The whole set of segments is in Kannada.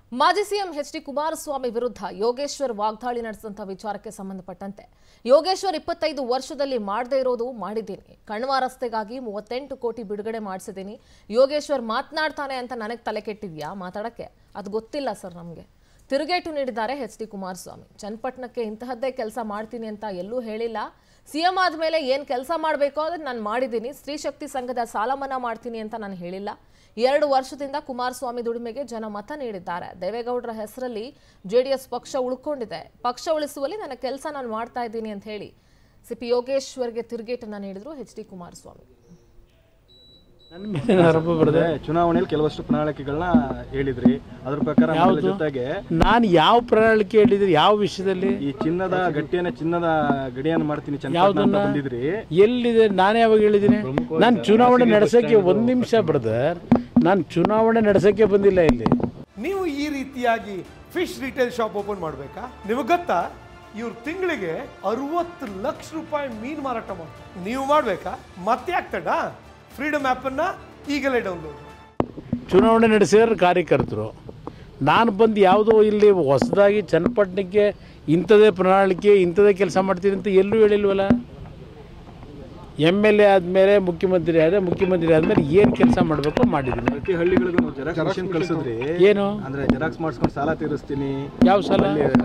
ಮಾಜಿ ಸಿಎಂ ಎಚ್ ಡಿ ಕುಮಾರಸ್ವಾಮಿ ವಿರುದ್ಧ ಯೋಗೇಶ್ವರ್ ವಾಗ್ದಾಳಿ ನಡೆಸಿದಂಥ ವಿಚಾರಕ್ಕೆ ಸಂಬಂಧಪಟ್ಟಂತೆ ಯೋಗೇಶ್ವರ್ ಇಪ್ಪತ್ತೈದು ವರ್ಷದಲ್ಲಿ ಮಾಡದೇ ಇರೋದು ಮಾಡಿದ್ದೀನಿ ಕಣ್ವ ರಸ್ತೆಗಾಗಿ ಮೂವತ್ತೆಂಟು ಕೋಟಿ ಬಿಡುಗಡೆ ಮಾಡಿಸಿದ್ದೀನಿ ಯೋಗೇಶ್ವರ್ ಮಾತನಾಡ್ತಾನೆ ಅಂತ ನನಗೆ ತಲೆ ಕೆಟ್ಟಿದ್ಯಾ ಮಾತಾಡಕ್ಕೆ ಅದು ಗೊತ್ತಿಲ್ಲ ಸರ್ ನಮಗೆ ತಿರುಗೇಟು ನೀಡಿದ್ದಾರೆ ಎಚ್ ಡಿ ಕುಮಾರಸ್ವಾಮಿ ಚನ್ನಪಟ್ಟಣಕ್ಕೆ ಇಂತಹದ್ದೇ ಕೆಲಸ ಮಾಡ್ತೀನಿ ಅಂತ ಎಲ್ಲೂ ಹೇಳಿಲ್ಲ ಸಿಎಂ ಆದಮೇಲೆ ಏನು ಕೆಲಸ ಮಾಡಬೇಕೋ ಅದನ್ನು ನಾನು ಮಾಡಿದ್ದೀನಿ ಸ್ತ್ರೀ ಶಕ್ತಿ ಸಂಘದ ಸಾಲ ಮನ್ನಾ ಮಾಡ್ತೀನಿ ಅಂತ ನಾನು ಹೇಳಿಲ್ಲ ಎರಡು ವರ್ಷದಿಂದ ಕುಮಾರಸ್ವಾಮಿ ದುಡಿಮೆಗೆ ಜನ ಮತ ನೀಡಿದ್ದಾರೆ ದೇವೇಗೌಡರ ಹೆಸರಲ್ಲಿ ಜೆಡಿಎಸ್ ಪಕ್ಷ ಉಳ್ಕೊಂಡಿದೆ ಪಕ್ಷ ಉಳಿಸುವಲ್ಲಿ ನನ್ನ ಕೆಲಸ ನಾನು ಮಾಡ್ತಾ ಇದ್ದೀನಿ ಅಂತ ಹೇಳಿ ಸಿಪಿ ಯೋಗೇಶ್ವರ್ಗೆ ತಿರುಗೇಟನ್ನ ನೀಡಿದ್ರು ಎಚ್ ಡಿ ಕುಮಾರಸ್ವಾಮಿ ನನ್ನ ಮೇಲೆ ಆರೋಪ ಬರದೆ ಅದೇ ಚುನಾವಣೆಯಲ್ಲಿ ಕೆಲವಷ್ಟು ಪ್ರಣಾಳಿಕೆಗಳನ್ನ ಹೇಳಿದ್ರಿ ಅದ್ರ ಪ್ರಕಾರ ಆಮೇಲೆ ಯಾವುದು ಜೊತೆಗೆ ನಾನು ಯಾವ ಪ್ರಣಾಳಿಕೆ ಹೇಳಿದ್ರೆ ಯಾವ ವಿಷಯದಲ್ಲಿ ಈ ಚಿನ್ನದ ಗಟ್ಟಿಯನ್ನ ಚಿನ್ನದ ಗಡಿಯನ್ನು ಮಾಡ್ತೀನಿ ಚನ್ನಪಟ್ಟಣ ಅಂತ ಯಾವ್ದನ್ನ? ಬಂದಿದ್ರಿ ಎಲ್ಲಿದೆ ನಾನು ಯಾವಾಗ ಹೇಳಿದ್ದೀನಿ ನಾನು ಚುನಾವಣೆ ನಡೆಸೋಕ್ಕೆ ಒಂದು ನಿಮಿಷ ಬ್ರದರ್ ನಾನು ಚುನಾವಣೆ ನಡೆಸೋಕ್ಕೆ ಬಂದಿಲ್ಲ ಇಲ್ಲಿ ನೀವು ಈ ರೀತಿಯಾಗಿ ಫಿಶ್ ರಿಟೇಲ್ ಶಾಪ್ ಓಪನ್ ಮಾಡಬೇಕಾ ನಿಮಗೆ ಗೊತ್ತಾ ಇವ್ರು ತಿಂಗಳಿಗೆ ಅರವತ್ತು ಲಕ್ಷ ರೂಪಾಯಿ ಮೀನು ಮಾರಾಟ ಮಾಡ್ತಾರೆ ನೀವು ಮಾಡಬೇಕಾ ಮತ್ತೆ ಆಗ್ತಡ ಫ್ರೀಡಮ್ ಆ್ಯಪನ್ನು ಈಗಲೇ ಡೌನ್ಲೋಡ್ ಚುನಾವಣೆ ನಡೆಸಿದ್ರೆ ಕಾರ್ಯಕರ್ತರು ನಾನು ಬಂದು ಯಾವುದೋ ಇಲ್ಲಿ ಹೊಸದಾಗಿ ಚನ್ನಪಟ್ಟಣಕ್ಕೆ ಇಂಥದೇ ಪ್ರಣಾಳಿಕೆ ಇಂಥದೇ ಕೆಲಸ ಮಾಡ್ತೀನಿ ಅಂತ ಎಲ್ಲೂ ಹೇಳಿಲ್ವಲ್ಲ ಎಮ್ ಎಲ್ ಎ ಆದಮೇಲೆ ಮುಖ್ಯಮಂತ್ರಿ ಆದ ಮುಖ್ಯಮಂತ್ರಿ ಆದಮೇಲೆ ಏನು ಕೆಲಸ ಮಾಡಬೇಕು ಮಾಡಿದ್ದೀನಿ ಪ್ರತಿ ಹಳ್ಳಿಗಳಿಗೂ ಜೆರಾಕ್ಸ್ ಮಷಿನ್ ಕಳ್ಸಿದ್ರಿ ಏನು ಅಂದ್ರೆ ಜೆರಾಕ್ಸ್ ಮಾಡಿಸ್ಕೊಂಡು ಸಾಲ ತೀರಿಸ್ತೀನಿ ಯಾವ ಸಾಲ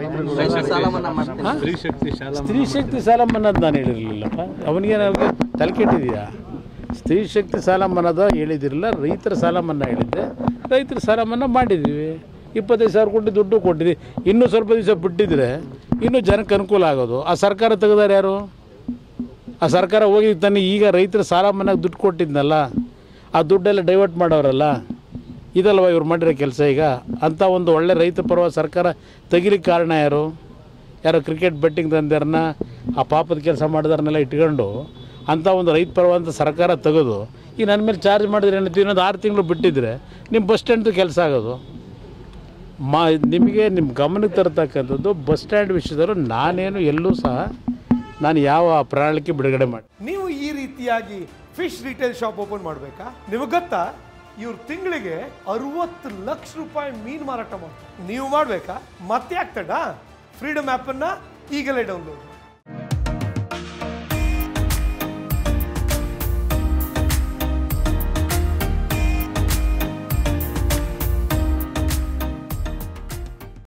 ರೈತರುಗಳು ಸ್ತ್ರೀ ಶಕ್ತಿ ಸಾಲ ಮನ್ನಾದ ನಾನು ಹೇಳಿರಲಿಲ್ಲಪ್ಪ ಅವನಿಗೆ ನನಗೆ ತಲೆ ಕೆಟ್ಟಿದೆಯಾ ಸ್ತ್ರೀ ಶಕ್ತಿ ಸಾಲ ಮನ್ನಾದ ಹೇಳಿದಿರಲಿಲ್ಲ ರೈತರ ಸಾಲ ಮನ್ನಾ ಹೇಳಿದ್ದೆ ರೈತರ ಸಾಲ ಮನ್ನಾ ಮಾಡಿದ್ದೀವಿ ಇಪ್ಪತ್ತೈದು ಸಾವಿರ ಕೊಟ್ಟು ದುಡ್ಡು ಕೊಟ್ಟಿದ್ವಿ ಇನ್ನೂ ಸ್ವಲ್ಪ ದಿವಸ ಬಿಟ್ಟಿದ್ರೆ ಇನ್ನೂ ಜನಕ್ಕೆ ಅನುಕೂಲ ಆಗೋದು ಆ ಸರ್ಕಾರ ತೆಗೆದಾರೆ ಯಾರು ಆ ಸರ್ಕಾರ ಹೋಗಿ ತಾನೆ ಈಗ ರೈತರ ಸಾಲ ಮನ್ನಾಗ ದುಡ್ಡು ಕೊಟ್ಟಿದ್ನಲ್ಲ ಆ ದುಡ್ಡೆಲ್ಲ ಡೈವರ್ಟ್ ಮಾಡೋರಲ್ಲ ಇದಲ್ವ ಇವ್ರು ಮಾಡಿರೋ ಕೆಲಸ ಈಗ ಅಂಥ ಒಂದು ಒಳ್ಳೆ ರೈತ ಪರವಾದ ಸರ್ಕಾರ ತೆಗಿಲಿಕ್ಕೆ ಕಾರಣ ಯಾರು ಯಾರೋ ಕ್ರಿಕೆಟ್ ಬೆಟ್ಟಿಂಗ್ ತಂದಾರನ್ನ ಆ ಪಾಪದ ಕೆಲಸ ಮಾಡಿದಾರನ್ನೆಲ್ಲ ಇಟ್ಕೊಂಡು ಅಂಥ ಒಂದು ರೈತ ಪರವಾದಂಥ ಸರ್ಕಾರ ತೆಗೆದು ಈಗ ನನ್ನ ಮೇಲೆ ಚಾರ್ಜ್ ಮಾಡಿದ್ರೆ ಏನಂತ ಇನ್ನೊಂದು ಆರು ತಿಂಗಳು ಬಿಟ್ಟಿದ್ರೆ ನಿಮ್ಮ ಬಸ್ ಸ್ಟ್ಯಾಂಡ್ದು ಕೆಲಸ ಆಗೋದು ಮಾ ನಿಮಗೆ ನಿಮ್ಮ ಗಮನಕ್ಕೆ ತರತಕ್ಕಂಥದ್ದು ಬಸ್ ಸ್ಟ್ಯಾಂಡ್ ವಿಷಯದಲ್ಲೂ ನಾನೇನು ಎಲ್ಲೂ ಸಹ ನಾನು ಯಾವ ಪ್ರಣಾಳಿಕೆ ಬಿಡುಗಡೆ ಮಾಡಿ ನೀವು ಈ ರೀತಿಯಾಗಿ ಫಿಶ್ ರಿಟೇಲ್ ಶಾಪ್ ಓಪನ್ ಮಾಡಬೇಕಾ ನಿಮಗೆ ಗೊತ್ತಾ ಇವ್ರು ತಿಂಗಳಿಗೆ ಅರವತ್ತು ಲಕ್ಷ ರೂಪಾಯಿ ಮೀನು ಮಾರಾಟ ಮಾಡ್ತಾರೆ ನೀವು ಮಾಡಬೇಕಾ ಮತ್ತೆ ಆಗ್ತಡ ಫ್ರೀಡಮ್ ಆ್ಯಪನ್ನು ಈಗಲೇ ಡೌನ್ಲೋಡ್